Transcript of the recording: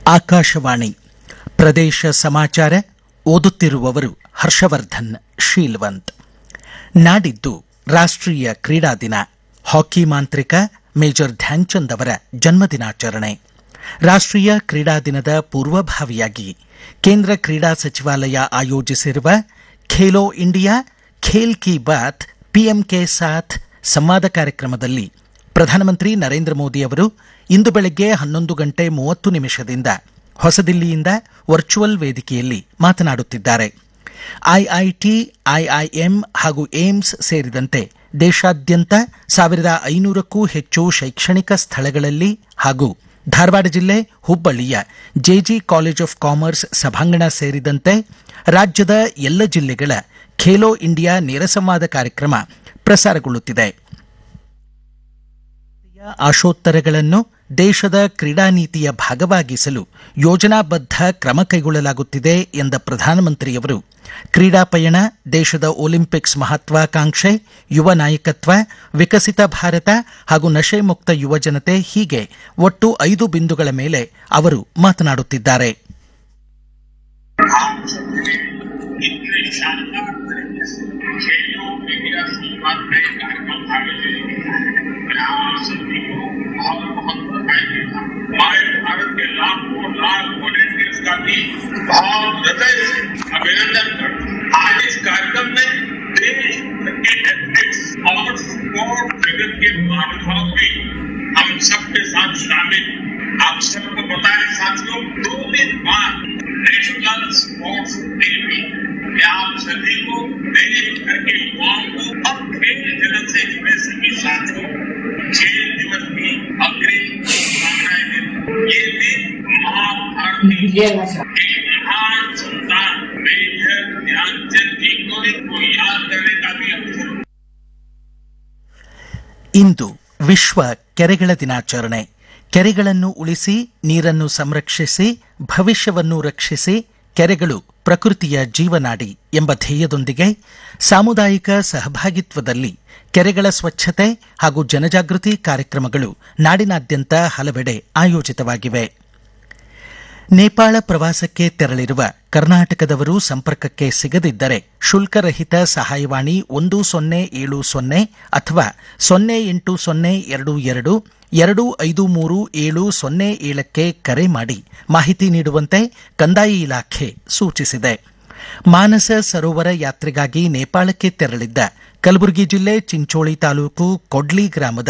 ಆಕಾಶವಾಣಿ ಪ್ರದೇಶ ಸಮಾಚಾರ ಓದುತ್ತಿರುವವರು ಹರ್ಷವರ್ಧನ್ ಶೀಲ್ವಂತ್ ನಾಡಿದ್ದು ರಾಷ್ಟ್ರೀಯ ಕ್ರೀಡಾ ದಿನ ಹಾಕಿ ಮಾಂತ್ರಿಕ ಮೇಜರ್ ಧ್ಯಾನ್ಚಂದ್ ಅವರ ಜನ್ಮದಿನಾಚರಣೆ ರಾಷ್ಟ್ರೀಯ ಕ್ರೀಡಾ ದಿನದ ಪೂರ್ವಭಾವಿಯಾಗಿ ಕೇಂದ್ರ ಕ್ರೀಡಾ ಸಚಿವಾಲಯ ಆಯೋಜಿಸಿರುವ ಖೇಲೋ ಇಂಡಿಯಾ ಖೇಲ್ ಕಿ ಬಾತ್ ಪಿಎಂ ಕೆ ಸಾಥ್ ಸಂವಾದ ಕಾರ್ಯಕ್ರಮದಲ್ಲಿ ಪ್ರಧಾನಮಂತ್ರಿ ನರೇಂದ್ರ ಮೋದಿ ಅವರು ಇಂದು ಬೆಳಗ್ಗೆ ಹನ್ನೊಂದು ಗಂಟೆ ಮೂವತ್ತು ನಿಮಿಷದಿಂದ ಹೊಸದಿಲ್ಲಿಯಿಂದ ವರ್ಚುವಲ್ ವೇದಿಕೆಯಲ್ಲಿ ಮಾತನಾಡುತ್ತಿದ್ದಾರೆ ಐಐಟಿ ಐಐಎಂ ಹಾಗೂ ಏಮ್ಸ್ ಸೇರಿದಂತೆ ದೇಶಾದ್ಯಂತ ಸಾವಿರದ ಐನೂರಕ್ಕೂ ಹೆಚ್ಚು ಶೈಕ್ಷಣಿಕ ಸ್ಥಳಗಳಲ್ಲಿ ಹಾಗೂ ಧಾರವಾಡ ಜಿಲ್ಲೆ ಹುಬ್ಬಳ್ಳಿಯ ಜೆಜಿ ಕಾಲೇಜ್ ಆಫ್ ಕಾಮರ್ಸ್ ಸಭಾಂಗಣ ಸೇರಿದಂತೆ ರಾಜ್ಯದ ಎಲ್ಲ ಜಿಲ್ಲೆಗಳ ಖೇಲೋ ಇಂಡಿಯಾ ನೇರ ಸಂವಾದ ಕಾರ್ಯಕ್ರಮ ಪ್ರಸಾರಗೊಳ್ಳುತ್ತಿದೆ ಆಶೋತ್ತರಗಳನ್ನು ದೇಶದ ಕ್ರೀಡಾ ನೀತಿಯ ಭಾಗವಾಗಿಸಲು ಯೋಜನಾಬದ್ಧ ಕ್ರಮ ಕೈಗೊಳ್ಳಲಾಗುತ್ತಿದೆ ಎಂದ ಪ್ರಧಾನಮಂತ್ರಿಯವರು ಕ್ರೀಡಾ ಪಯಣ ದೇಶದ ಒಲಿಂಪಿಕ್ಸ್ ಮಹತ್ವಾಕಾಂಕ್ಷೆ ಯುವ ನಾಯಕತ್ವ ವಿಕಸಿತ ಭಾರತ ಹಾಗೂ ನಶೆ ಮುಕ್ತ ಯುವ ಜನತೆ ಹೀಗೆ ಒಟ್ಟು ಐದು ಬಿಂದುಗಳ ಮೇಲೆ ಅವರು ಮಾತನಾಡುತ್ತಿದ್ದಾರೆ इतने शानदार तरीके से खेलो इंडिया संवाद का ये कार्यक्रम आयोजित किया है मैं आप सभी को बहुत बहुत बधाई देता हूँ माय भारत के लाखों लाख वॉलेंटियर्स का भी बहुत हृदय से अभिनंदन करता हूँ आज इस कार्यक्रम में देश के एथलीट्स और स्पोर्ट जगत के महानुभाव भी हम सबके साथ शामिल हैं। आप सबको पता है साथियों दो दिन बाद नेशनल स्पोर्ट्स डे भी है। मैं आप सभी को देश भर के युवाओं को और खेल जगत से जुड़े सभी साथियों को खेल दिवस की अग्रिम शुभकामनाएं देता हूं। ये दिन महाभारती एक महान संतान मेजर ध्यानचंद जी को को याद करने का भी अवसर ಇಂದು ವಿಶ್ವ ಕೆರೆಗಳ ದಿನಾಚರಣೆ ಕೆರೆಗಳನ್ನು ಉಳಿಸಿ ನೀರನ್ನು ಸಂರಕ್ಷಿಸಿ ಭವಿಷ್ಯವನ್ನು ರಕ್ಷಿಸಿ ಕೆರೆಗಳು ಪ್ರಕೃತಿಯ ಜೀವನಾಡಿ ಎಂಬ ಧ್ಯೇಯದೊಂದಿಗೆ ಸಾಮುದಾಯಿಕ ಸಹಭಾಗಿತ್ವದಲ್ಲಿ ಕೆರೆಗಳ ಸ್ವಚ್ಛತೆ ಹಾಗೂ ಜನಜಾಗೃತಿ ಕಾರ್ಯಕ್ರಮಗಳು ನಾಡಿನಾದ್ಯಂತ ಹಲವೆಡೆ ಆಯೋಜಿತವಾಗಿವೆ ನೇಪಾಳ ಪ್ರವಾಸಕ್ಕೆ ತೆರಳಿರುವ ಕರ್ನಾಟಕದವರು ಸಂಪರ್ಕಕ್ಕೆ ಸಿಗದಿದ್ದರೆ ಶುಲ್ಕರಹಿತ ಸಹಾಯವಾಣಿ ಒಂದು ಸೊನ್ನೆ ಏಳು ಸೊನ್ನೆ ಅಥವಾ ಸೊನ್ನೆ ಎಂಟು ಸೊನ್ನೆ ಎರಡು ಎರಡು ಎರಡು ಐದು ಮೂರು ಏಳು ಸೊನ್ನೆ ಏಳಕ್ಕೆ ಕರೆ ಮಾಡಿ ಮಾಹಿತಿ ನೀಡುವಂತೆ ಕಂದಾಯ ಇಲಾಖೆ ಸೂಚಿಸಿದೆ ಮಾನಸ ಸರೋವರ ಯಾತ್ರೆಗಾಗಿ ನೇಪಾಳಕ್ಕೆ ತೆರಳಿದ್ದ ಕಲಬುರಗಿ ಜಿಲ್ಲೆ ಚಿಂಚೋಳಿ ತಾಲೂಕು ಕೊಡ್ಲಿ ಗ್ರಾಮದ